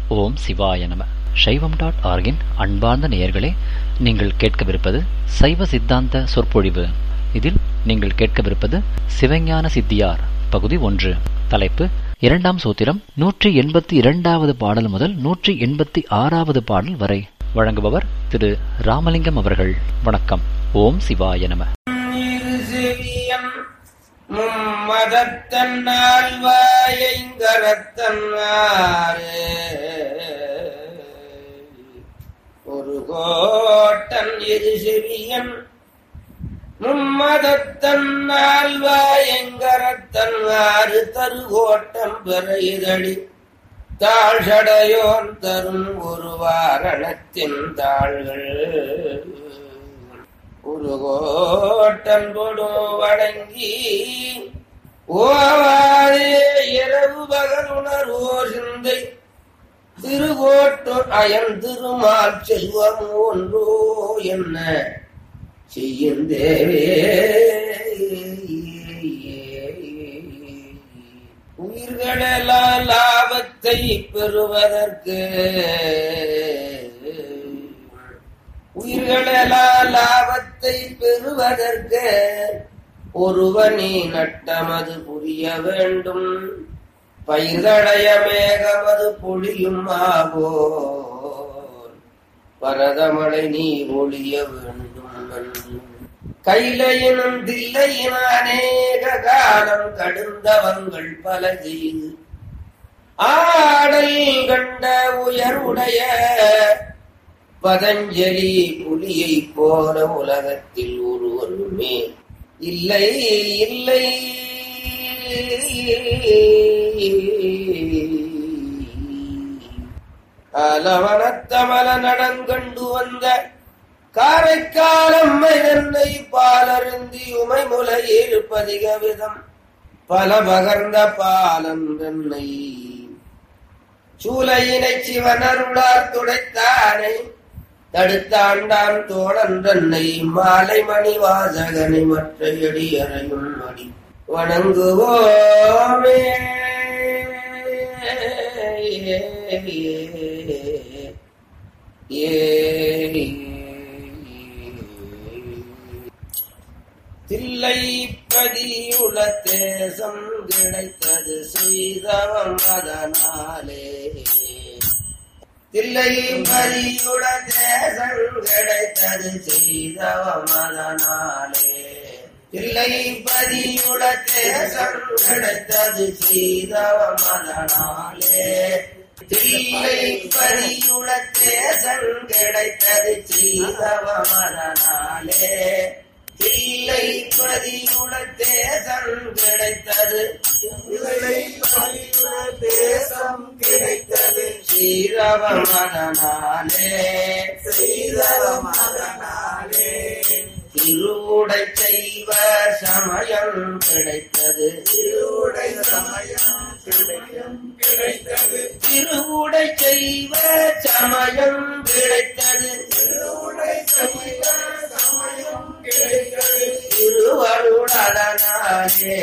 ஓம் சிவாய நம சைவம் டாட் ஆர்கின் அன்பார்ந்த நேயர்களே நீங்கள் கேட்கவிருப்பது சைவ சித்தாந்த சொற்பொழிவு இதில் நீங்கள் கேட்கவிருப்பது சிவஞான சித்தியார் பகுதி ஒன்று தலைப்பு இரண்டாம் சூத்திரம் நூற்றி எண்பத்தி இரண்டாவது பாடல் முதல் நூற்றி எண்பத்தி ஆறாவது பாடல் வரை வழங்குபவர் திரு ராமலிங்கம் அவர்கள் வணக்கம் ஓம் சிவாய நம இருசெவியம் மும்மதத்தன்னால் வாயங்கரத்தன்னாரே ஒரு கோட்டன் இருசெவியன் மும்மதத்தன்னால் வாயங்கரத்தன் ஆறு தருகோட்டம் பெற இதழி தாழ்சடையோன் தரும் ஒரு வாரணத்தின் தாள்கள் ஒரு கோட்டன் கொடும் வழங்கி ஓவாதே இரவு பகல் உணர்வோ சிந்தை திருகோட்டோர் அயன் திருமால் செல்வம் ஒன்றோ என்ன செய்யுந்தேவே உயிர்களெல்லாம் லாபத்தை பெறுவதற்கு உயிர்களெல்லாம் லாபத்தை பெறுவதற்கு ஒருவனி நட்டமது புரிய வேண்டும் பயிர்களடைய மேகமது பொழியும் ஆகோ பரதமழை நீ ஒழிய வேண்டும் கைலையினும் தில்லையின் அநேக காலம் கடுந்தவங்கள் பல செய்து ஆடல் கண்ட உயர்வுடைய பதஞ்சலி புலியை போல உலகத்தில் ஒருவருமே இல்லை இல்லை அலவனத்தமல நடங்கண்டு வந்த காரைக்காலம்மை தன்னை பாலருந்தி உமை முலையில் பதிக விதம் பல பகர்ந்த பாலம் தன்னை சூலையினை சிவனருளார் துடைத்தானை தடுத்தாண்டான் தோழன் தன்னை மாலை மணி வாசகனை மற்ற எடியறையும் மடி வணங்குவோமே தில்லை பதியுள தேசம் கிடைத்தது செய்தவம் அதனாலே தில்லை பதியுட தேசம் கிடைத்தது செய்தவம் அதனாலே தில்லை பதியுட தேசம் கிடைத்தது செய்தவம் அதனாலே தில்லை பதியுட தேசம் கிடைத்தது செய்தவம் அதனாலே தில்லை பதியுட தேசம் கிடைத்தது தில்லை பதியுட தேசம் கிடைத்தது ஸ்ரீரவமதனாலே ஸ்ரீரவமதனாலே திருவுடை செய்வ சமயம் கிடைத்தது திருவுடை சமயம் கிடைத்தது திருவுடை செய்வ சமயம் கிடைத்தது திருவுடை செய்வ சமயம் கிடைத்தது திருவருடனாலே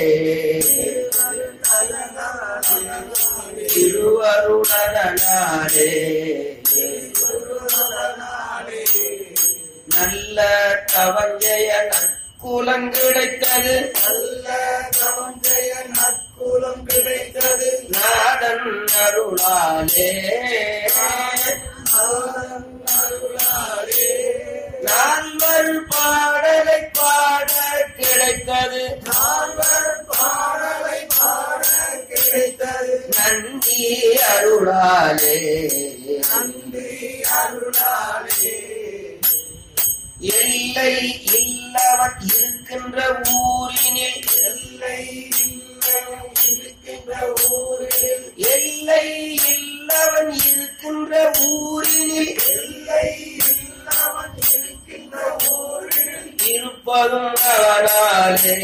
திருவருடனாலே நல்ல தவஞ்சய நற்குலம் கிடைத்தது நல்ல தவஞ்சய நற்குலம் கிடைத்தது நாதன் அருளாலே நால்வர் பாடலை பாட கிடைத்தது நால்வர் பாடலை பாட கிடைத்தது நன்றி அருளாலே நன்றி அருளாலே எல்லை இல்லவன் இருக்கின்ற ஊரினில் எல்லை இருக்கின்ற ஊரில் எல்லை இல்லவன் இருக்கின்ற ஊரினில் எல்லை இல்லவன் இருக்கின்ற ஊரில் இருப்பதும் அவனாலே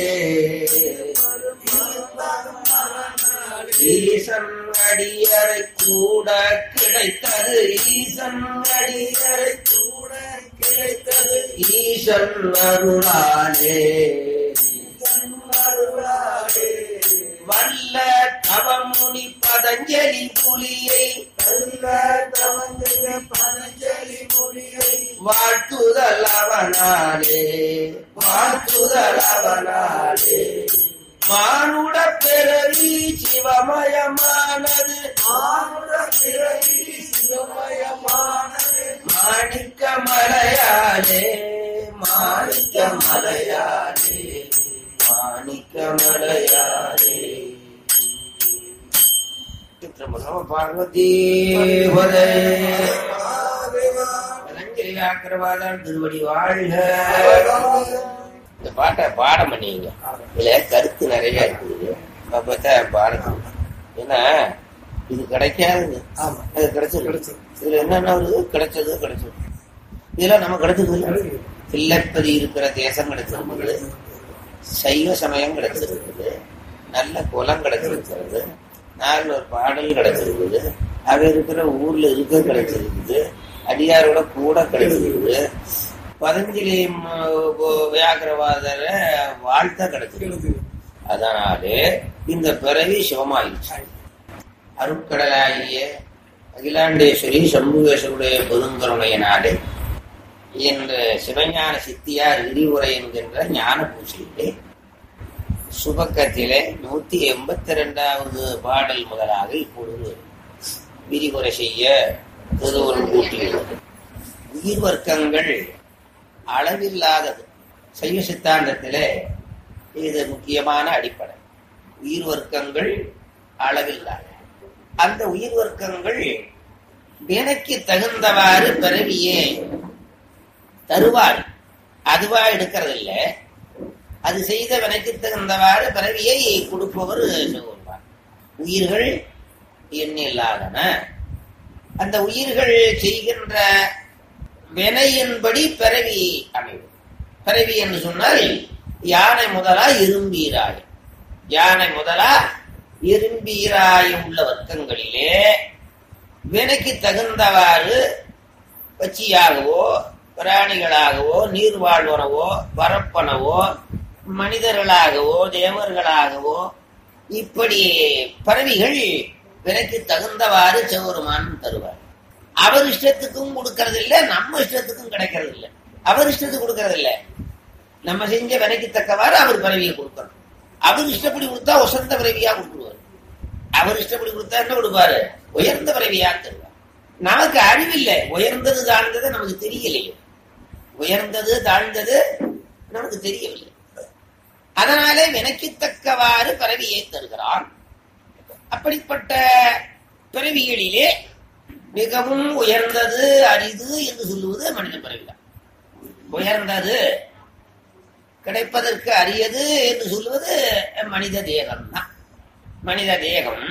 ஈசன் அடியறை கூட கிடைத்தது ஈசன் அடியறை கூட கிடைத்தது ஈசன் அருளாலே வல்ல தவமுனி பதஞ்சலி புலியை வாழ்த்துதல் அவனாலே வாழ்த்துதல் அவனாலே மானுட பிறவி சிவமயமானது மானுட பிறவி சிவமயமானது மாணிக்க மலையாலே மாணிக்க மலையாலே மாணிக்க மலையாலே நம பார்வதி ஆக்கிரவாதான் திருவடி வாழ்க இந்த பாட்டை பாடம் பண்ணீங்க இதுல கருத்து நிறைய இருக்குது பார்த்தா பாடம் ஏன்னா இது கிடைக்காது அது கிடைச்சது கிடைச்சது இதுல என்னென்ன வருது கிடைச்சது கிடைச்சது இதெல்லாம் நம்ம கிடைச்சது இல்லை. தில்லைப்பதி இருக்கிற தேசம் கிடைச்சிருக்குது சைவ சமயம் கிடைச்சிருக்குது நல்ல குலம் கிடைச்சிருக்கிறது நாலு ஒரு பாடல் கிடைச்சிருக்குது அங்க இருக்கிற ஊர்ல இருக்க கிடைச்சிருக்குது அடியாரோட கூட கிடைச்சிருக்குது பதஞ்சலி ம- வியாகரவாதர வாழ்த்த கிடைச்சிருக்கு அதனாலே இந்த பிறவி சிவமாயிடுச்சு அருட்கடலாகிய அகிலாண்டேஸ்வரி சண்முகேஸ்வருடைய பெருங்கருணையினாலே என்ற சிவஞான சித்தியார் விரிவுரை என்கின்ற ஞான பூசையிலே சுபக்கத்திலே நூத்தி எண்பத்தி ரெண்டாவது பாடல் முதலாக இப்பொழுது விரிவுரை செய்ய திருவருள் கூட்டியுள்ளது உயிர் வர்க்கங்கள் அளவில்லாதது சைவ சித்தாந்தத்திலே இது முக்கியமான அடிப்படை உயிர் வர்க்கங்கள் அளவில்லாத அந்த உயிர் வர்க்கங்கள் வினைக்கு தகுந்தவாறு பிறவியே தருவார் அதுவா எடுக்கிறது இல்ல அது செய்த வினைக்கு தகுந்தவாறு பிறவியை கொடுப்பவர் சொல்வார் உயிர்கள் எண்ணில்லாதன அந்த உயிர்கள் செய்கின்ற வினையின்படி பிறவி அமைவு பிறவி என்று சொன்னால் யானை முதலா இரும்பீராய் யானை முதலா இரும்பீராய் உள்ள வர்க்கங்களிலே வினைக்கு தகுந்தவாறு பச்சியாகவோ பிராணிகளாகவோ நீர்வாழ்வனவோ பரப்பனவோ மனிதர்களாகவோ தேவர்களாகவோ இப்படி பறவைகள் விலைக்கு தகுந்தவாறு சிவருமான் தருவார் அவர் இஷ்டத்துக்கும் கொடுக்கறது இல்ல நம்ம இஷ்டத்துக்கும் கிடைக்கிறது இல்ல அவர் இஷ்டத்துக்கு கொடுக்கறது இல்ல நம்ம செஞ்ச விலைக்கு தக்கவாறு அவர் பறவையை கொடுக்கணும் அவர் இஷ்டப்படி கொடுத்தா உசந்த பிறவியா கொடுத்துருவார் அவர் இஷ்டப்படி கொடுத்தா என்ன கொடுப்பாரு உயர்ந்த பிறவியா தருவார் நமக்கு அறிவில்லை உயர்ந்தது தாழ்ந்தது நமக்கு தெரியலையே உயர்ந்தது தாழ்ந்தது நமக்கு தெரியவில்லை அதனாலே வினைக்குத்தக்கவாறு பிறவியை தருகிறான் அப்படிப்பட்ட பிறவிகளிலே மிகவும் உயர்ந்தது அரிது என்று சொல்லுவது மனித பிறவிதான் உயர்ந்தது கிடைப்பதற்கு அரியது என்று சொல்லுவது மனித தேகம்தான் மனித தேகம்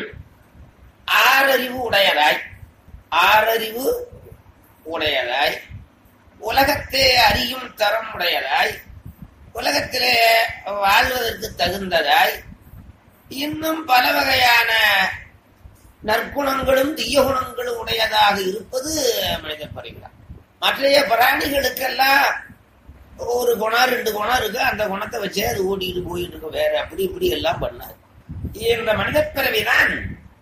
ஆறறிவு உடையதாய் ஆறறிவு உடையதாய் உலகத்தை அறியும் தரம் உடையதாய் உலகத்திலே வாழ்வதற்கு தகுந்ததாய் இன்னும் பல வகையான நற்குணங்களும் தீய குணங்களும் உடையதாக இருப்பது மனித பறிவிழா மற்றைய பிராணிகளுக்கெல்லாம் ஒரு குணம் ரெண்டு குணம் இருக்கு அந்த குணத்தை வச்சே அது ஓடிட்டு போயிட்டு இருக்கும் வேற அப்படி இப்படி எல்லாம் பண்ணாது இந்த மனித பிறவிதான்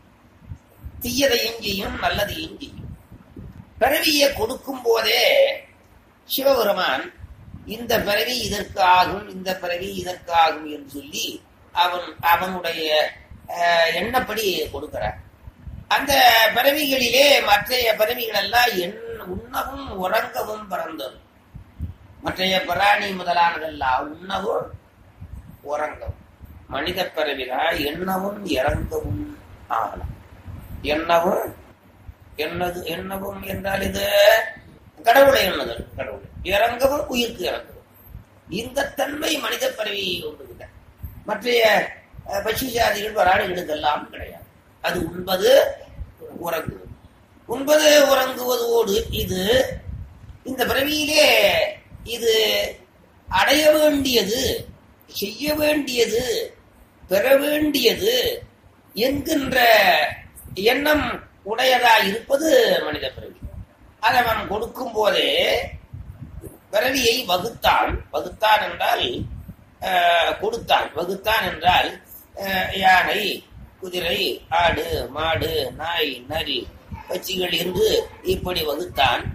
தீயதையும் செய்யும் நல்லதையும் செய்யும் பிறவியை கொடுக்கும் போதே சிவபெருமான் இந்த பிறவி இதற்கு ஆகும் இந்த பிறவி இதற்கு ஆகும் என்று சொல்லி அவன் அவனுடைய அஹ், எண்ணப்படி கொடுக்கிறான் அந்த பிறவிகளிலே மற்றைய பிறவிகள் எல்லாம் எண் உண்ணவும் உறங்கவும் பிறந்தது மற்றைய பிராணி முதலானதெல்லாம் உண்ணவும் உறங்கவும் மனித பிறவிலா எண்ணவும் இறங்கவும் ஆகலாம் எண்ணவும் என்னது என்னவும் என்றால் இது கடவுளை எண்ணுதல் கடவுளை இறங்கவும் உயிருக்கு இறங்கவும் இந்த தன்மை மனித பிறவி உண்டுகிட்ட மற்றைய அஹ், பட்சி ஜாதிகள் வராடுகளுக்கெல்லாம் கிடையாது அது உண்பது உறங்குவது உண்பது உறங்குவதோடு இது இந்த பிறவியிலே இது அடைய வேண்டியது செய்ய வேண்டியது பெற வேண்டியது என்கின்ற எண்ணம் உடையதா இருப்பது மனித பிறவி அதை அவன் கொடுக்கும் போதே பிறவியை வகுத்தான் வகுத்தான் என்றால் அஹ், கொடுத்தான் வகுத்தான் என்றால் அஹ், யானை குதிரை ஆடு மாடு நாய் நரி பச்சிகள் என்று இப்படி வகுத்தான்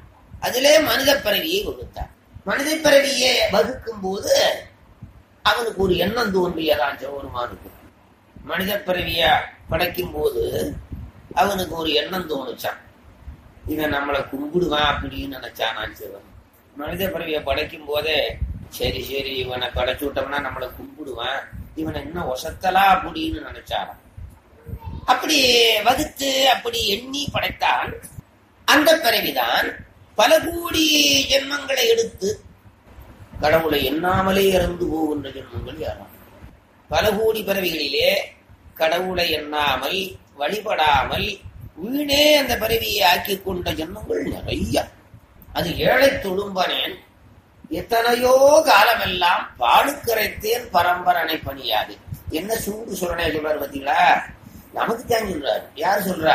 அதிலே மனித பிறவியை வகுத்தான் மனித பிறவியை வகுக்கும் போது அவனுக்கு ஒரு எண்ணம் தோன்றியதான் சிவபெருமானுக்கு மனித பிறவிய படைக்கும் போது அவனுக்கு ஒரு எண்ணம் தோணுச்சான் இவன் நம்மளை கும்பிடுவான் அப்படின்னு நினைச்சானா சிவன் மனித பிறவிய படைக்கும் போதே சரி சரி இவனை படைச்சு விட்டோம்னா நம்மளை கும்பிடுவான் இவனை என்ன ஒசத்தலா அப்படின்னு நினைச்சாராம் அப்படி வகுத்து அப்படி எண்ணி படைத்தான் அந்த பிறவிதான் பல கோடி ஜென்மங்களை எடுத்து கடவுளை எண்ணாமலே இறந்து போகின்ற ஜென்மங்கள் யாரும் பல கோடி பிறவிகளிலே கடவுளை எண்ணாமல் வழிபடாமல் வீணே அந்த பிறவியை ஆக்கி கொண்ட ஜென்மங்கள் நிறைய அது ஏழை தொழும்பனேன் எத்தனையோ காலமெல்லாம் பாடுக்கரைத்தேன் பரம்பரனை பணியாது என்ன சூடு சொல்றனே சொல்றாரு பாத்தீங்களா நமக்கு தான் சொல்றாரு யார் சொல்றா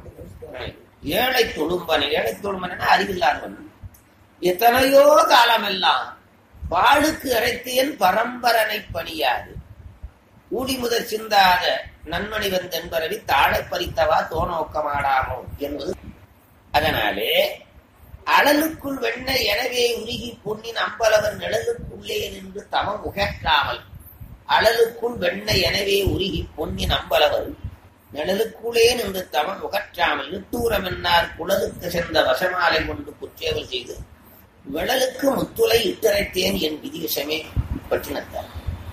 ஏழை தொழும்பன் ஏழை தொழும்பன் அறிவில்லாதவன் எத்தனையோ காலமெல்லாம் பாடுக்கு அரைத்தேன் பரம்பரனை பணியாது ஊடி முதல் சிந்தாத நன்மணி வந்தென்பரவி தாழை பறித்தவா தோணோக்கமாடாமோ என்பது அதனாலே அழலுக்குள் வெண்ணெய் எனவே உருகி பொன்னின் அம்பலவர் நிழலுக்குள்ளே நின்று தமம் உகற்றாமல் அழலுக்குள் வெண்ணெய் எனவே உருகி பொன்னின் அம்பலவர் நிழலுக்குள்ளே நின்று தமம் உகற்றாமல் நிட்டூரம் என்னார் குழலுக்கு சென்ற வசமாலை கொண்டு குற்றேவல் செய்து விழலுக்கு முத்துளை இட்டரைத்தேன் என் விதிவசமே பட்டினத்தார்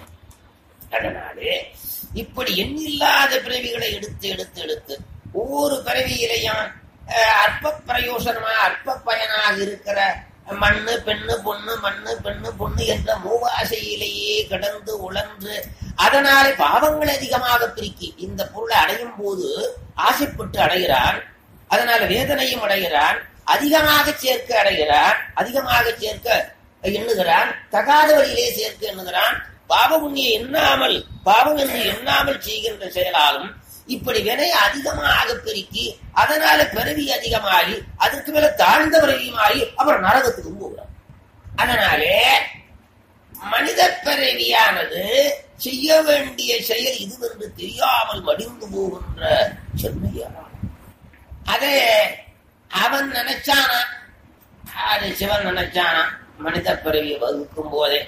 அதனாலே இப்படி எண்ணில்லாத பிறவிகளை எடுத்து எடுத்து எடுத்து ஒவ்வொரு பிறவியிலையும் அஹ், அற்ப பிரயோசனமா அற்ப பயனாக இருக்கிற மண்ணு பெண்ணு பொண்ணு மண்ணு பெண்ணு பொண்ணு என்ற மூவாசையிலேயே கடந்து உழன்று அதனாலே பாவங்கள் அதிகமாக பிரிக்கி இந்த பொருளை அடையும் போது ஆசைப்பட்டு அடைகிறான் அதனால வேதனையும் அடைகிறான் அதிகமாக சேர்க்க அடைகிறான் அதிகமாக சேர்க்க எண்ணுகிறான் தகாத வழியிலே சேர்க்க எண்ணுகிறான் பாவ புண்ணியை எண்ணாமல் பாவம் என்று எண்ணாமல் செய்கின்ற செயலாலும் இப்படி வினை அதிகமாக பெருக்கி அதனால பிறவி அதிகமாகி அதுக்கு மேல தாழ்ந்த பிறவியுமாகி அப்புறம் நரகத்துக்கு போகிறான் அதனாலே மனித பிறவியானது செய்ய வேண்டிய செயல் இதுவென்று தெரியாமல் மடிந்து போகின்ற சென்மையான அதே அவன் நினைச்சானா அது சிவன் நினைச்சானா மனித பிறவியை வகுக்கும் போதே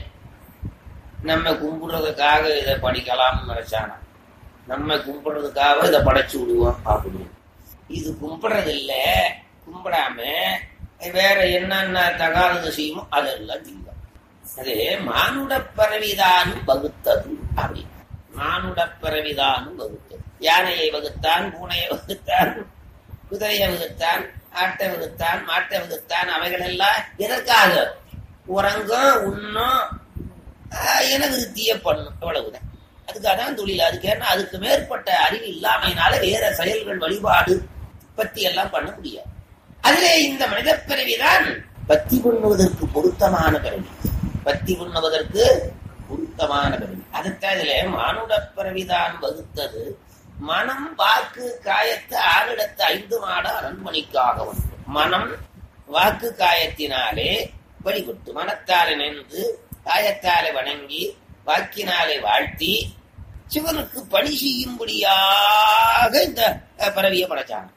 நம்ம கும்பிடுறதுக்காக இதை படிக்கலாம்னு நினைச்சானா நம்ம கும்பிடுறதுக்காக இதை படைச்சு விடுவோம் அப்படின்னு இது கும்பிடுறது இல்ல கும்பிடாம வேற என்னென்ன தகாதது செய்யுமோ அதெல்லாம் செய்யும் அது மானுட பறவைதானும் வகுத்தது அப்படி மானுட பறவைதானும் வகுத்தது யானையை வகுத்தான் பூனையை வகுத்தான் குதிரையை வகுத்தான் ஆட்டை வகுத்தான் மாட்டை வகுத்தான் அவைகள் எல்லாம் எதற்காக உறங்கும் உண்ணும் ஆஹ், இன விருத்திய பண்ணும் அவ்வளவுதான் அதுக்கு அதான் தொழில் அதுக்கு ஏன்னா அதுக்கு மேற்பட்ட அறிவு இல்லாமையினால வேற செயல்கள் வழிபாடு பத்தி எல்லாம் பண்ண முடியாது அதிலே இந்த மனித பிறவிதான் பத்தி பண்ணுவதற்கு பொருத்தமான பிறவி பத்தி பண்ணுவதற்கு பொருத்தமான பிறவி அதைத்தான் இதுல மானுட பிறவிதான் வகுத்தது மனம் வாக்கு காயத்து ஆறிடத்து ஐந்து மாட அரண்மனைக்காக வந்து மனம் வாக்கு காயத்தினாலே வழிபட்டு மனத்தாலே நின்று காயத்தாலே வணங்கி வாக்கினாலே வாழ்த்தி சிவனுக்கு பணி செய்யும்படியாக இந்த அஹ், பறவையை படைச்சாங்க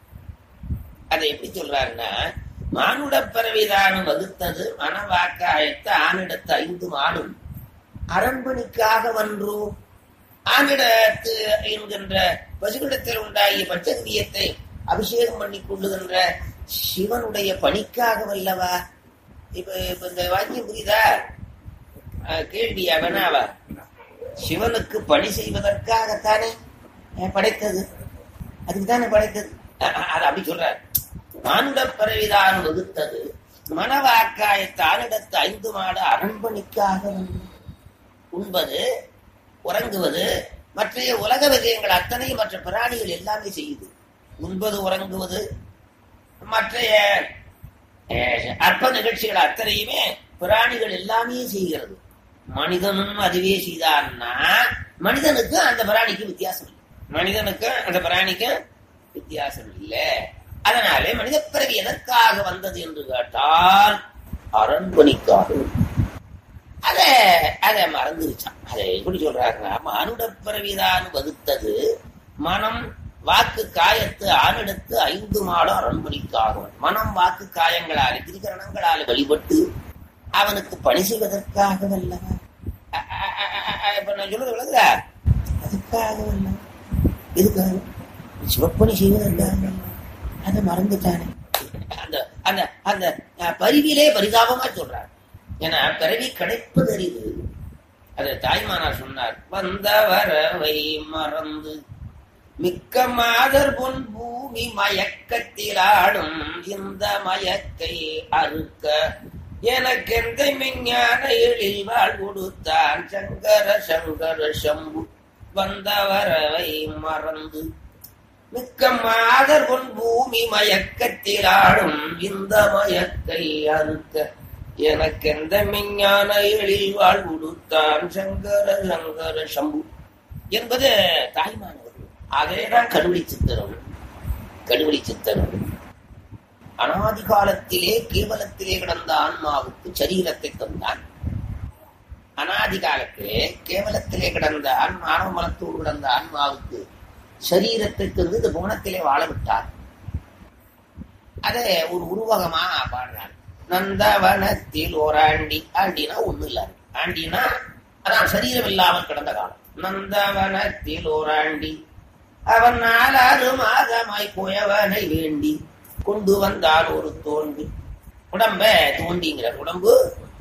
அதை எப்படி சொல்றாருன்னா மானுட பறவைதான் வகுத்தது மனவாக்காயத்து ஆனிடத்து ஐந்து மாடும் அரண்மனைக்காக வன்றோ ஆனிடத்து என்கின்ற பசுகிடத்தில் உண்டாகிய பஞ்சகவியத்தை அபிஷேகம் பண்ணி கொள்ளுகின்ற சிவனுடைய பணிக்காக வல்லவா இப்ப இப்ப இந்த வாக்கியம் புரியுதா அஹ், கேள்வியா வேணாவா சிவனுக்கு பணி செய்வதற்காகத்தானே அஹ், படைத்தது அதுக்கு தானே படைத்தது அஹ், அஹ், அது அப்படி சொல்றாரு மானுட பறவைதான் வகுத்தது மனவாக்காய தானிடத்து ஐந்து மாடு அரண்மனைக்காக வந்து உண்பது உறங்குவது மற்றைய உலக விஷயங்கள் அத்தனையும் மற்ற பிராணிகள் எல்லாமே செய்யுது உண்பது உறங்குவது மற்றைய அஹ், அற்ப நிகழ்ச்சிகள் அத்தனையுமே பிராணிகள் எல்லாமே செய்கிறது மனிதனும் அதுவே செய்தான்னா மனிதனுக்கு அந்த பிராணிக்கு வித்தியாசம் இல்லை மனிதனுக்கு அந்த பிராணிக்கு வித்தியாசம் இல்லை அதனாலே மனித பிறவி எதற்காக வந்தது என்று கேட்டால் அரண்மனைக்காக அத அத மறந்துருச்சான் அதை எப்படி சொல்றாங்க மானுட பிறவிதான் வகுத்தது மனம் வாக்கு காயத்து ஆறெடுத்து ஐந்து மாடம் அரண்மணிக்காகும் மனம் வாக்கு காயங்களாலே திரிகரணங்களாலே வழிபட்டு அவனுக்கு பணி செய்வதற்காக வல்லவா அ- அ- அ- அ- அ- இப்ப நான் சொல்றது விளங்குதா அதுக்காக வல்லவா எதுக்காக சிவப்பணி செய்வதற்காக அதை மறந்துட்டானே அந்த அந்த அந்த அஹ், பரிவிலே பரிதாபமா சொல்றார் ஏன்னா பிறவி கிடைப்பது அறிவு அது தாய்மானார் சொன்னார் வந்த வரவை மறந்து மிக்க மாதர் பொன் பூமி மயக்கத்தில் ஆடும் இந்த மயக்கை அறுக்க எனக்கெந்த விஞ்ஞான எழில் வாழ் கொடுத்தான் சங்கர சங்கர சம்பு வந்த வரவை மறந்து மிக்க மாதர் பொன் பூமி மயக்கத்தில் ஆடும் இந்த மயக்கை அறுக்க எனக்கெந்த விஞ்ஞான எழில் வாழ் கொடுத்தான் சங்கர சங்கர சம்பு என்பது தாய்மானவர்கள் அதேதான் கடுவழி சித்திரம் கடுவழி சித்திரம் அனாதி காலத்திலே கேவலத்திலே கிடந்த ஆன்மாவுக்கு சரீரத்தை தந்தான் அனாதி காலத்திலே கேவலத்திலே கிடந்த ஆன்மா ஆணவ மலத்தோடு கிடந்த ஆன்மாவுக்கு சரீரத்தை தந்து இந்த குணத்திலே வாழ விட்டார் அதை ஒரு உருவகமா பாடுறார் நந்தவனத்தில் ஒரு ஆண்டி ஆண்டினா ஒண்ணு இல்ல ஆண்டினா அதான் சரீரம் இல்லாமல் கிடந்த காலம் நந்தவனத்தில் ஒரு ஆண்டி அவன் நாலாறு மாதமாய் குயவனை வேண்டி கொண்டு வந்தான் ஒரு தோண்டி உடம்ப தோண்டிங்கிற உடம்பு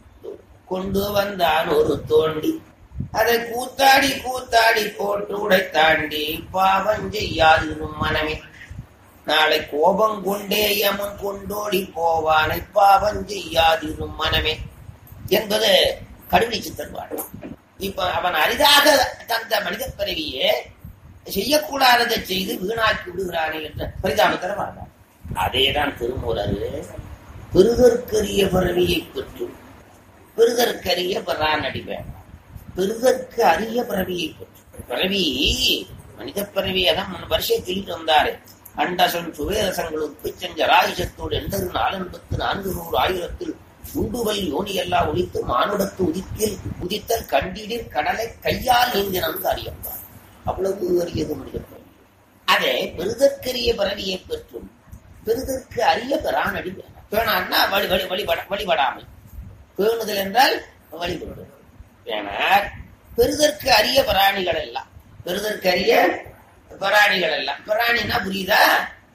கொண்டு வந்தான் ஒரு தோண்டி அதை கூத்தாடி கூத்தாடி போட்டு உடைத்தாண்டி பாவம் செய்யாதிரும் மனமே நாளை கோபம் கொண்டே யமன் கொண்டோடி போவானை பாவம் செய்யாதிரும் மனமே என்பது கடுமை சித்தன் பாடல் இப்ப அவன் அரிதாக தந்த மனித பிறவியே செய்யக்கூடாததை செய்து வீணாக்கி விடுகிறானே என்ற பரிதாபத்தர பாடுறார் அதேதான் திருமூலர் பெருதற்கரிய பிறவியை பெற்று பெருதற்கரிய பிறானடி வேண்டாம் பெருதற்கு அரிய பிறவியை பெற்று பிறவி மனித பிறவி அதான் முன் வருஷம் சொல்லிட்டு வந்தாரு அண்டசன் சுவேரசங்கள் உப்பிச்சஞ்ச ராயுஷத்தோடு எண்பது நாலெண்பத்து நான்கு நூறு ஆயிரத்தில் உண்டுவல் யோனி எல்லாம் ஒழித்து மானுடத்து உதித்தில் உதித்தல் கண்டிடில் கடலை கையால் நீந்தினந்து அறியப்பார் அவ்வளவு அரியது மனித பிறவி அதே பெருதற்கரிய பிறவியை பெற்றும் பெருதற்கு அரிய பெறானடி வேணாம் பேணான்னா வழி வழி வழிபட வழிபடாமல் பேணுதல் என்றால் வழிபடுதல் ஏனால் பெருதற்கு அரிய பிராணிகள் எல்லாம் பெருதற்கு அரிய பிராணிகள் எல்லாம் பிராணினா புரியுதா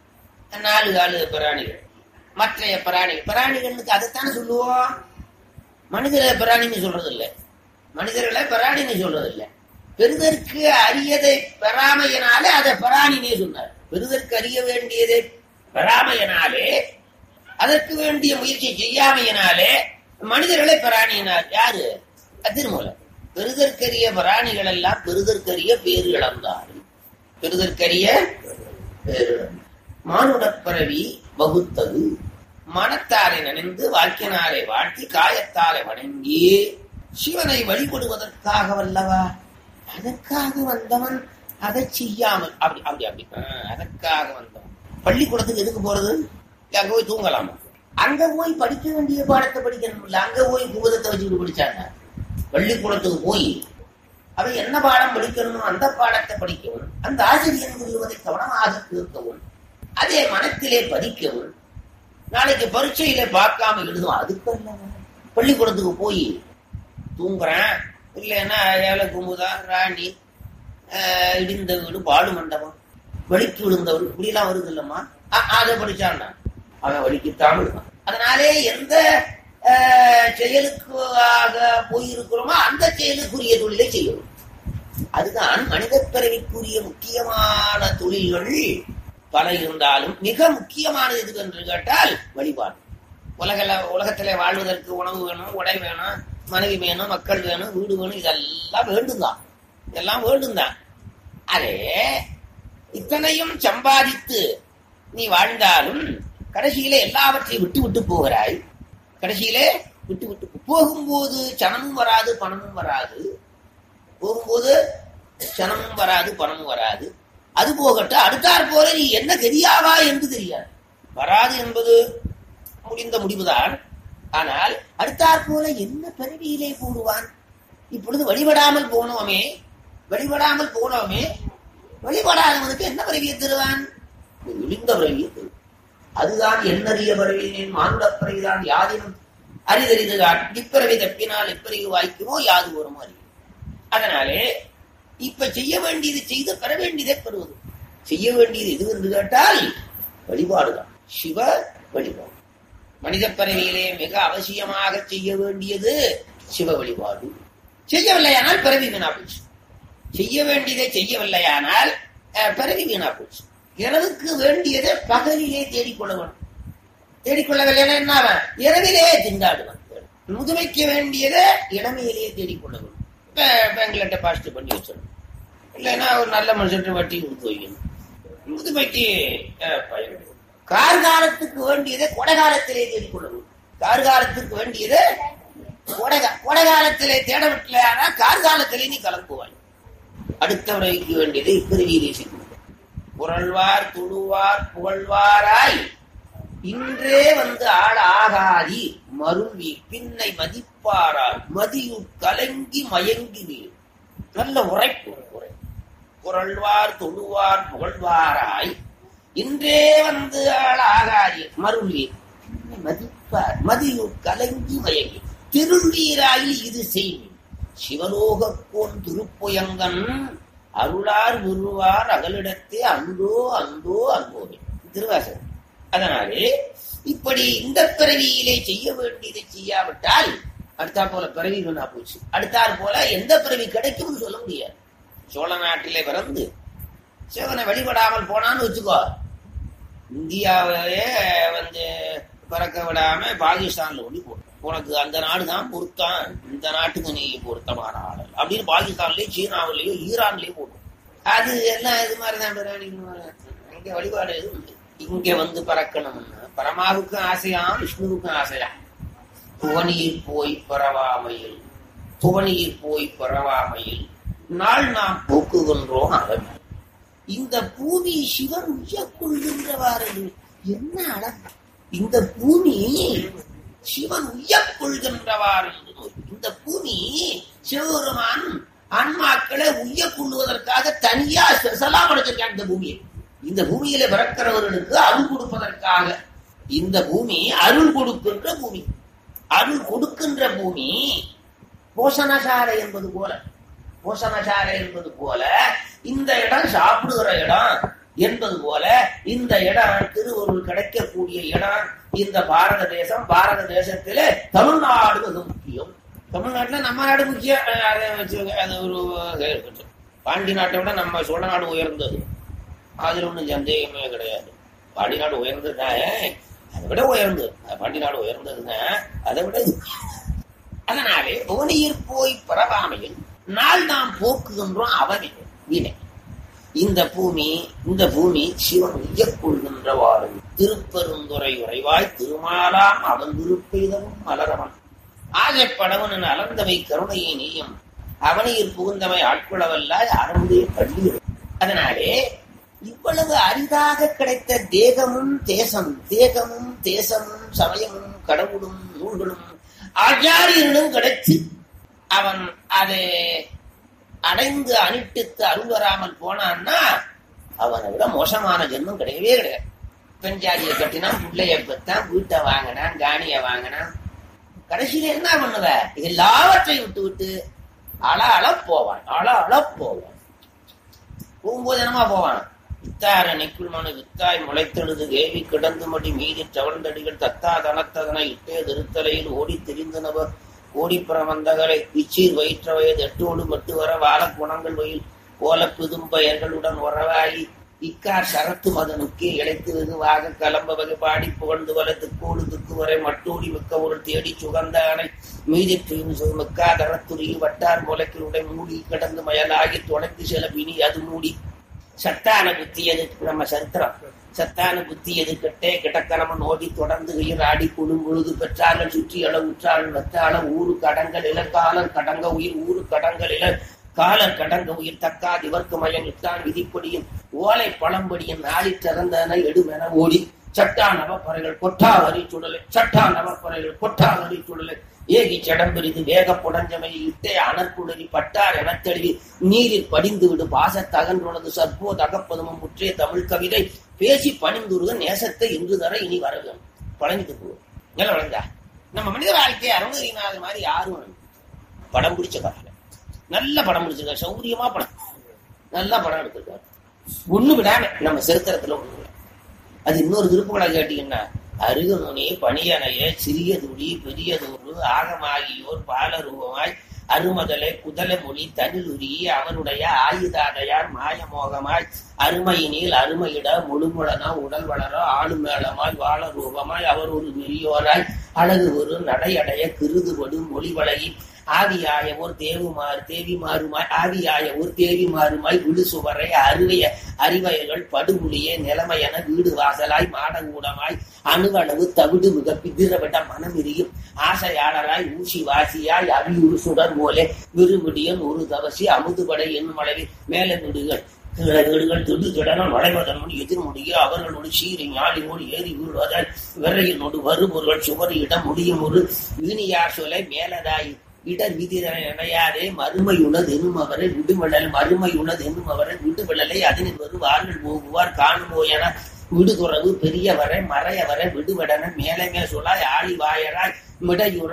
நாலு காலு பிராணிகள் மற்றைய பிராணிகள் பிராணிகளுக்கு அதைத்தானே சொல்லுவோம் மனிதரை பிராணின்னு சொல்றது இல்லை மனிதர்களை பிராணின்னு சொல்றது இல்லை பெருதற்கு அரியதை பெறாமையினாலே அதை பிராணினே சொன்னார் பெருதற்கு அறிய வேண்டியதை பெறாமையினாலே அதற்கு வேண்டிய முயற்சி செய்யாமையினாலே மனிதர்களை பிராணியினார் யாரு திருமூலர் பெருதற்கரிய பிராணிகள் எல்லாம் பெருதற்கரிய பேரு இழந்தார்கள் பெருதற்கரிய பேரு மானுடப் பிறவி வகுத்தது மனத்தாரை நனைந்து வாழ்க்கையினாரை வாழ்த்தி காயத்தாரை வணங்கி சிவனை வழிபடுவதற்காக வல்லவா அதற்காக வந்தவன் அதை செய்யாமல் அப்படி அப்படி அப்படி ஆ, அதற்காக வந்தவன் பள்ளிக்கூடத்துக்கு எதுக்கு போறது அங்க போய் தூங்கலாமா அங்க போய் படிக்க வேண்டிய பாடத்தை படிக்கணும் இல்ல அங்க போய் பூதத்தை வச்சுக்கிட்டு படிச்சாங்க பள்ளிக்கூடத்துக்கு போய் அவன் என்ன பாடம் படிக்கணுமோ அந்த பாடத்தை படிக்கவும் அந்த ஆசிரியர் சொல்லுவதை கவனமாக கேட்கவும் அதே மனத்திலே பதிக்கவும் நாளைக்கு பரீட்சையில பார்க்காம எழுதும் அதுக்கு அல்ல பள்ளிக்கூடத்துக்கு போய் தூங்குறேன் இல்லைன்னா ஏழை குமுதா ராணி ஆஹ், இடிந்த வீடு பாடு மண்டபம் வலிக்கு விழுந்தவன் இப்படிலாம் வருது இல்லம்மா அ- அதை படிச்சான்னா அவன் வலிக்குத்தான் விழுவான் அதனாலே எந்த ஆஹ், செயலுக்காக போயிருக்கிறோமோ அந்த செயலுக்குரிய தொழிலை செய்யணும் அதுதான் மனித பிறவிக்குரிய முக்கியமான தொழில்கள் பல இருந்தாலும் மிக முக்கியமானது எது என்று கேட்டால் வழிபாடு உலகில உலகத்திலே வாழ்வதற்கு உணவு வேணும் உடை வேணும் மனைவி வேணும் மக்கள் வேணும் வீடு வேணும் இதெல்லாம் வேண்டும் தான் இதெல்லாம் வேண்டும் தான் அதே இத்தனையும் சம்பாதித்து நீ வாழ்ந்தாலும் கடைசியிலே எல்லாவற்றையும் விட்டு விட்டு போகிறாய் கடைசியிலே விட்டு விட்டு போ- போகும்போது சனமும் வராது பணமும் வராது போகும்போது சனமும் வராது பணமும் வராது அது போகட்டும் அடுத்தாற் போல நீ என்ன தெரியாவா என்று தெரியாது வராது என்பது முடிந்த முடிவுதான் ஆனால் அடுத்தாற் போல என்ன பிறவியிலே போடுவான் இப்பொழுது வழிபடாமல் போனோமே வழிபடாமல் போனோமே வழிபடாதவனுக்கு என்ன பிறவியை தருவான் இழிந்த பிறவியை தருவான் அதுதான் எண்ணறிய பிறவியின் மானுட பிறவிதான் யாதினும் அரிதறிதுதான் இப்பிறவி தப்பினால் எப்பிறகு வாய்க்குமோ யாது வரும் அறிவு அதனாலே இப்ப செய்ய வேண்டியது செய்து பெற வேண்டியதை பெறுவது செய்ய வேண்டியது எது என்று கேட்டால் வழிபாடுதான் சிவ வழிபாடு மனித பிறவியிலே மிக அவசியமாக செய்ய வேண்டியது சிவ வழிபாடு செய்யவில்லையானால் பிறவி வீணா போச்சு செய்ய வேண்டியதை செய்யவில்லையானால் அஹ், பிறவி வீணா போச்சு இரவுக்கு வேண்டியதை பகலிலே தேடிக்கொள்ள வேண்டும் தேடிக்கொள்ளவில்லைன்னா என்ன ஆவான்? இரவிலே திண்டாடுவான் முதுமைக்கு வேண்டியதை இளமையிலேயே தேடிக்கொள்ள வேண்டும் இப்ப பேங்க்ல பாஸ்ட் பண்ணி வச்சிடணும் இல்லைன்னா ஒரு நல்ல மனுஷன் வட்டி கொடுத்து வைக்கணும் முதுமைக்கு அஹ், பயன் கார்காலத்துக்கு வேண்டியதை கொடைகாலத்திலே தேடிக்கொள்ள வேண்டும் கார்காலத்துக்கு வேண்டியதை கொடைகா கொடைகாலத்திலே தேடவில்லை ஆனால் கார்காலத்திலே நீ கலங்குவாய் அடுத்த உரைக்கு வேண்டியதை இப்பிரிவியிலே செய்து புரள்வார் துழுவார் புகழ்வாராய் இன்றே வந்து ஆள் ஆகாதி மருவி பின்னை மதிப்பாரால் மதியுட் கலங்கி மயங்கி நீர் நல்ல உரைப்பு உரை புரள்வார் தொழுவார் புகழ்வாராய் இன்றே வந்து ஆள் ஆகாதி மருவி பின்னை மதிப்பார் மதியுட் கலங்கி மயங்கி திருநீராயில் இது செய்வி சிவலோகக்கோன் திருப்புயங்கன் அருளார் விருவார் அகலிடத்தே அந்தோ அந்தோ அந்தோவே திருவாசகம் அதனாலே இப்படி இந்த பிறவியிலே செய்ய வேண்டியதை செய்யாவிட்டால் அடுத்தா போல பிறவி வீணா போச்சு அடுத்தாற் போல எந்த பிறவி கிடைக்கும்னு சொல்ல முடியாது சோழ நாட்டிலே பிறந்து சிவனை வழிபடாமல் போனான்னு வச்சுக்கோ இந்தியாவையே வந்து பிறக்க விடாம பாகிஸ்தான்ல ஒளி போடும் உனக்கு அந்த நாடு தான் பொருத்தம் இந்த நாட்டுக்கு நீ பொருத்தமான ஆள் அல்ல. அப்படின்னு பாகிஸ்தான்லயோ சீனாவிலேயோ ஈரான்லயோ போடும் அது எல்லாம் இது மாதிரிதான் இங்க வழிபாடு எதுவும் இல்லை. இங்க வந்து பறக்கணும்னா பரமாவுக்கும் ஆசையா விஷ்ணுவுக்கும் ஆசையா புவனியில் போய் பரவாமையில் புவனியில் போய் பரவாமையில் நாள் நாம் போக்குகின்றோம் அவன் இந்த பூமி சிவன் உய்யக்கொள்கின்றவாறு என்ன அழகு இந்த பூமி சிவன் உய்யக்கொள்கின்றவாறு இந்த பூமி சிவபெருமான் ஆன்மாக்களை உய்ய கொள்வதற்காக தனியா ஸ்பெஷலா படைச்சிருக்கான் இந்த பூமியை இந்த பூமியில பிறக்கிறவர்களுக்கு அருள் கொடுப்பதற்காக இந்த பூமி அருள் கொடுக்கின்ற பூமி அருள் கொடுக்கின்ற பூமி போஷணசாலை என்பது போல போஷணசாலை என்பது போல இந்த இடம் சாப்பிடுகிற இடம் என்பது போல இந்த இடம் திருவருள் கிடைக்கக்கூடிய இடம் இந்த பாரத தேசம் பாரத தேசத்திலே தமிழ்நாடு மிக முக்கியம் தமிழ்நாட்டுல நம்ம நாடு முக்கியம் அஹ் அதை வச்சு அது ஒரு வகை இருக்கட்டும். பாண்டி நாட்டை விட நம்ம சோழ நாடு உயர்ந்தது அதுல ஒண்ணும் சந்தேகமே கிடையாது பாண்டி நாடு உயர்ந்ததுன்னா அதை விட உயர்ந்தது பாண்டி நாடு உயர்ந்ததுங்க அதை விட இது அதனாலே புவனியில் போய் பரவாமையில் நாள் நாம் போக்குகின்றோம் அவனை வினை இந்த பூமி இந்த பூமி சிவன் உய்யக்கொள்கின்றவாறு திருப்பெருந்துறை உறைவாய் திருமாலாம் அவன் திருப்பெய்தவும் மலரவன் ஆகைப்படவன் அலர்ந்தவை கருணையை நீயும் அவனையில் புகுந்தவை ஆட்கொள்ளவல்லாய் அறமுடைய பள்ளி அதனாலே இவ்வளவு அரிதாக கிடைத்த தேகமும் தேசம் தேகமும் தேசமும் சமயமும் கடவுளும் நூல்களும் ஆச்சாரியனும் கிடைச்சு அவன் அதை அடைந்து அனுஷ்டித்து அருள் வராமல் போனான்னா அவனை விட மோசமான ஜென்மம் கிடையவே கிடையாது பெண் ஜாதியை கட்டினான் பிள்ளைய பெற்றான் வீட்டை வாங்கினான் காணிய வாங்கினான் கடைசியில என்ன பண்ணுவ இது எல்லாவற்றையும் விட்டு விட்டு அழ அழ போவான் அழ அழ போவான் போகும்போது என்னமா போவான் வித்தார நெக்குள் மனு வித்தாய் முளைத்தெழுது கேவி கிடந்து மடி மீதி தவழ்ந்தடிகள் தத்தா தனத்ததனை இட்டே திருத்தலையில் ஓடி திரிந்தனவர் கோடிப்பிரமந்தகளை பிச்சீர் வயிற்ற வயது எட்டோடு மட்டு வர வாழ குணங்கள் வயில் கோல பெயர்களுடன் உறவாகி இக்கார் சரத்து மதனுக்கு இழைத்து வெகுவாக கலம்ப வகை பாடி புகழ்ந்து வல திக்கோடு திக்கு வரை மட்டோடி மிக்க ஒரு தேடி சுகந்த அணை மீதிற்று மிக்கா தரத்துரி வட்டார் முளைக்களுடைய மூடி கிடந்து மயலாகி தொலைத்து செல பிணி அது மூடி சத்தான புத்தி எதுக்கு நம்ம சரித்திரம் சத்தான புத்தி எது கெட்டே கிடக்கணம நோடி தொடர்ந்து உயிர் ஆடி குழும் பொழுது பெற்றார்கள் சுற்றி அள உற்றாள் வெத்தாள ஊரு கடங்கள் இல காலர் கடங்க உயிர் ஊரு கடங்கள் இல காலர் கடங்க உயிர் தக்காது இவர்க்கு மயம் இட்டான் விதிப்படியும் ஓலை பழம்படியும் நாளி திறந்தன எடுமென ஓடி சட்டா நவப்பறைகள் கொட்டா வரி சுடலை சட்டா நவப்பறைகள் கொட்டா வரி சுடலை ஏகி சடம்பெரிது வேக புடஞ்சமை இட்டே அனற்குடரி பட்டார் எனத்தெழுவி நீரில் படிந்து விடு பாசத்தகன்றுள்ளது சற்போ தகப்பதுமும் முற்றே தமிழ் கவிதை பேசி பணிந்துருக நேசத்தை இன்று தர இனி வர வேண்டும் பழங்கிட்டு போகும் நல்லா வழங்கா நம்ம மனித வாழ்க்கை அருணகிரிநாதர் மாதிரி யாரும் படம் பிடிச்ச கதை நல்ல படம் பிடிச்சிருக்காரு சௌரியமா படம் நல்ல படம் எடுத்திருக்காரு ஒண்ணு விடாம நம்ம சரித்திரத்துல ஒண்ணு விடாம. அது இன்னொரு திருப்புகளை கேட்டீங்கன்னா அருகநுனி பணியனைய சிறிய துளி பெரிய தூரு ஆகமாகியோர் பாலரூபமாய் அருமதலை குதல மொழி தனிலுரி அவனுடைய ஆயுதாதையார் மாயமோகமாய் அருமையினில் அருமையிட முழுமுழனா உடல் வளர ஆளுமேளமாய் வாழ ரூபமாய் அவர் ஒரு மெரியோராய் அழகு ஒரு நடையடைய கிருதுபடு மொழி வழகி ஆதியாய ஓர் தேவுமாறு தேவி மாறுமாய் ஆதியாய ஓர் தேவி மாறுமாய் விடு சுவரை அருவைய அறிவயல்கள் படுகுழியே நிலைமையென வீடு வாசலாய் மாடங்கூடமாய் அணுவளவு தவிடு மிக பிதிரவிட்ட மனமிரியும் ஆசையாளராய் ஊசி வாசியாய் அவியுறு சுடர் போலே விரும்பிடியன் ஒரு தவசி அமுதுபடை என்னும் அளவில் மேல விடுகள் கீழே வீடுகள் திடு திடனும் நுழைவதன் முன் எதிர்முடிய அவர்களோடு சீரி ஞாலினோடு ஏறி வீழ்வதால் விரையினோடு வருபொருள் சுவர் இடம் முடியும் ஒரு வீணியார் சொலை மேலதாய் இடர் விதிரனை நினையாதே மறுமையுள்ளது என்னும் அவரை விடுவிடல் மறுமையுள்ளது என்னும் அவரை விடுவிடலை அதனில் வருவார்கள் போகுவார் காணுமோ என விடுதுறவு பெரியவரை மறையவரை விடுவிடன மேலமே சொல்லாய் ஆழி வாயராய் மிடையுற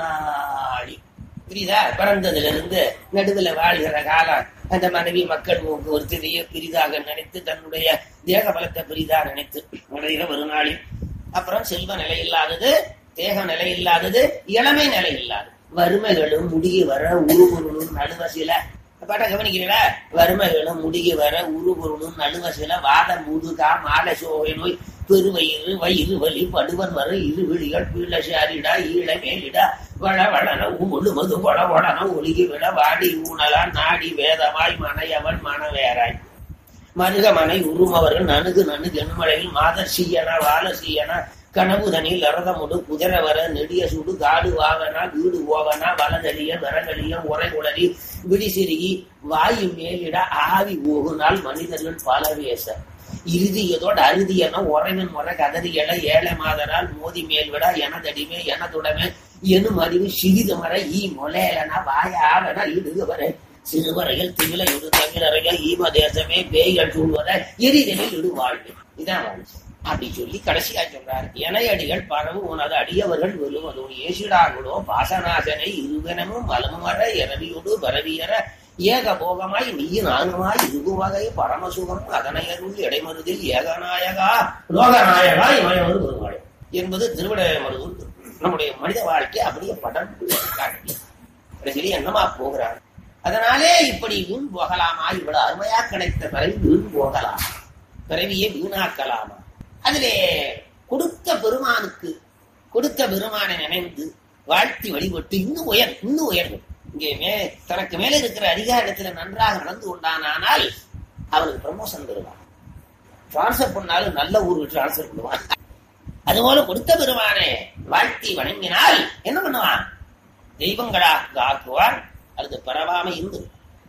வருணாளி புரியுதா பிறந்ததுல இருந்து நடுவுல வாழ்கிற காலம் அந்த மனைவி மக்கள் ஒருத்தரையே பெரிதாக நினைத்து தன்னுடைய தேக பலத்தை பெரிதாக நினைத்து நடையில வருநாளி அப்புறம் செல்வ நிலை இல்லாதது தேக நிலை இல்லாதது இளமை நிலை இல்லாதது வறுமைகளும் முடிய வர உருபொருளும் நடுவசில பாட்ட கவனிக்கிறீங்களா வறுமைகளும் முடிய வர உருபொருளும் நடுவசில வாத முதுகா மாலை சோகை நோய் பெருவயிறு வயிறு வலி படுவர் வர இரு விழிகள் பீழசாரிடா ஈழ மேலிடா வள வளன முழுமது வள வளன ஒழுகி விட வாடி ஊனலா நாடி வேதமாய் மனையவன் மனவேராய் மருக மனை உருமவர்கள் நணுகு நணுகு எண்மழையில் மாதர் சீயனா வாழ சீயனா கனவுதனில் அரதமுடு குதிரை வர நெடிய சுடு காடு வாகனா வீடு ஓவனா வலதறிய வரகழிய உரை உளறி விடி சிறுகி வாயு மேலிட ஆவி ஓகுனால் மனிதர்கள் பல வேச இறுதியதோடு அறுதியன உறைவன் முறை கதறியல ஏழை மாதரால் மோதி மேல்விட எனதடிமே எனதுடமே எனும் அறிவு சிறிது மறை ஈ மொலேலனா வாயாவன இடுகு வரை சிறுவரையில் திமிழையுடு தமிழறைகள் ஈம தேசமே பேய்கள் சூழ்வத எரிதலில் இடு வாழ்வு இதான் வாழ்வு அப்படி சொல்லி கடைசியா சொல்றாரு இணையடிகள் பரவு உனது அடியவர்கள் வெல்லுவதோடு ஏசிடாகுடோ பாசநாசனை இருவனமும் வலமுமர இரவியோடு பரவியற ஏக போகமாய் நீ நானுமாய் இருகுவகை பரமசுகம் அதனையருள் இடைமருதில் ஏகநாயகா லோகநாயகா இமயமரு பெருமாள் என்பது திருவிடைமருதூர் நம்முடைய மனித வாழ்க்கை அப்படியே படம் காட்டி கடைசியில் என்னமா போகிறார் அதனாலே இப்படி வீண் போகலாமா இவ்வளவு அருமையா கிடைத்த பிறகு வீண் போகலாம் பிறவியை வீணாக்கலாமா அதிலே கொடுத்த பெருமானுக்கு கொடுத்த பெருமானை நினைந்து வாழ்த்தி வழிபட்டு இன்னும் உயர் இன்னும் உயர்வு இங்கே மே தனக்கு மேல இருக்கிற அதிகாரத்துல நன்றாக நடந்து கொண்டானால் அவனுக்கு ப்ரமோஷன் தருவான் டிரான்ஸ்பர் பண்ணாலும் நல்ல ஊருக்கு டிரான்ஸ்பர் பண்ணுவான் அதுபோல கொடுத்த பெருமானை வாழ்த்தி வணங்கினால் என்ன பண்ணுவான் தெய்வங்களாக ஆக்குவார் அல்லது பரவாம இருந்து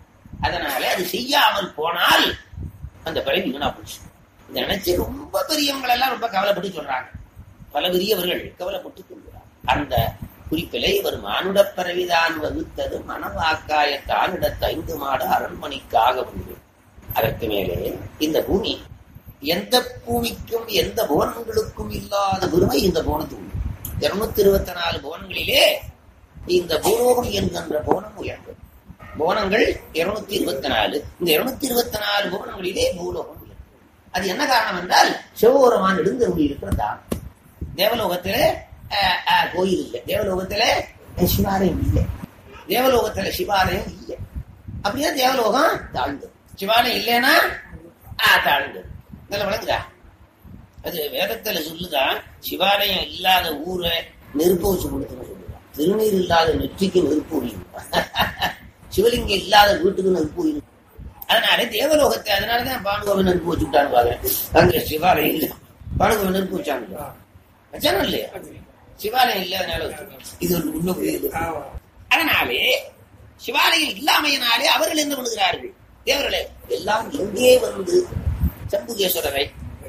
அதனால அது செய்யாமல் போனால் அந்த பிறவி வீணா போச்சு இதை நினைச்சு ரொம்ப பெரியவங்க எல்லாம் ரொம்ப கவலைப்பட்டு சொல்றாங்க பல பெரியவர்கள் கவலைப்பட்டு சொல்கிறார் அந்த குறிப்பிலே இவர் மானுட பிறவிதான் வகுத்தது மனவாக்காய தானிடத்த ஐந்து மாடு அரண்மனைக்காக உண்டு அதற்கு மேலே இந்த பூமி எந்த பூமிக்கும் எந்த புவனங்களுக்கும் இல்லாத பெருமை இந்த புவனத்துக்கு உண்டு இருநூத்தி இருபத்தி நாலு புவனங்களிலே இந்த பூலோகம் என்கின்ற புவனம் உயர்ந்தது புவனங்கள் இருநூத்தி இருபத்தி நாலு இந்த இருநூத்தி இருபத்தி நாலு புவனங்களிலே பூலோகம் உயர்ந்தது அது என்ன காரணம் என்றால் சிவபெருமான் எழுந்தருளி இருக்கிற தானம் தேவலோகத்திலே அஹ், அஹ், கோயில் இல்லை தேவலோகத்திலே சிவாலயம் இல்லை தேவலோகத்துல சிவாலயம் இல்லை அப்படியே தேவலோகம் தாழ்ந்தது சிவாலயம் இல்லைன்னா ஆஹ் தாழ்ந்தது நல்ல விளங்குதா அது வேதத்துல சொல்லுதான் சிவாலயம் இல்லாத ஊரை நெருப்பு வச்சு கொடுத்துன்னு சொல்லுதான் திருநீர் இல்லாத நெற்றிக்கு நெருப்பு உரியும் சிவலிங்கம் இல்லாத வீட்டுக்கு நெருப்பு உரியும் அதனால தேவலோகத்தை அதனாலதான் பானுகோவை நெருப்பு வச்சு விட்டான்னு பாக்குறேன் அங்க சிவாலயம் இல்ல பானுகோவை நெருப்பு வச்சாங்க வச்சானோ இல்லையா சிவாலயம் இல்லாதனால வச்சிருக்காங்க. இது ஒரு உண்மை புரியுது அதனாலே சிவாலயம் இல்லாமையினாலே அவர்கள் என்ன பண்ணுகிறார்கள் தேவர்களே எல்லாம் எங்கே வந்து சம்புகேஸ்வரரை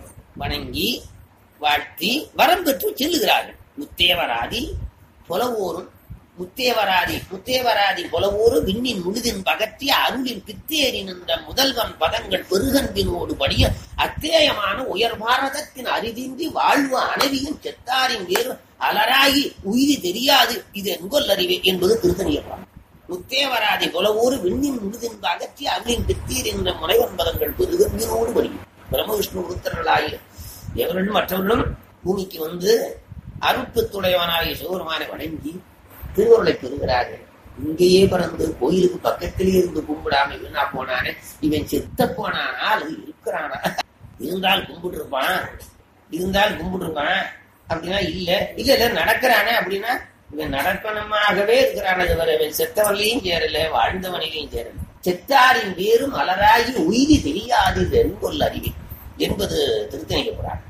வணங்கி வாழ்த்தி வரம் பெற்று செல்லுகிறார்கள் முத்தேவராதி புலவோரும் முத்தேவராதி முத்தேவராதி புலவோரு விண்ணின் முழுதின் பகற்றி அருளின் பித்தேறி நின்ற முதல்வன் பதங்கள் பெருகன்பினோடு படிய அத்தேயமான உயர் பாரதத்தின் அரிதின்றி வாழ்வு அணவியும் செத்தாரின் வேறு அலராகி உயிரி தெரியாது இது எங்கொல் அறிவே என்பது திருத்தணியப்பான் முத்தேவராதி புலவோரு விண்ணின் முழுதின் அகற்றி அருளின் பித்தீர் என்ற முனைவன் பதங்கள் பெருகன்பினோடு படியும் பிரம்ம விஷ்ணு உருத்தர்களாகிய தேவர்களும் மற்றவர்களும் பூமிக்கு வந்து அருட்பத்துடையவனாகிய சிவபெருமானை வணங்கி திருவருளை பெறுகிறார்கள் இங்கேயே பிறந்து கோயிலுக்கு பக்கத்திலே இருந்து கும்பிடாம வீணா போனானே இவன் செத்த போனானா அல்லது இருக்கிறானா இருந்தால் கும்பிட்டு இருப்பான் இருந்தால் கும்பிட்டு இருப்பான் அப்படின்னா இல்ல இல்ல இல்ல நடக்கிறானே அப்படின்னா இவன் நடக்கணமாகவே இருக்கிறான் தவிர இவன் செத்தவன்லையும் சேரல வாழ்ந்தவனிலையும் சேரல செத்தாரின் வேறு மலராகி உயிரி தெரியாது வெண்கொல் அறிவி என்பது திருத்தணிக்கப்படுறார்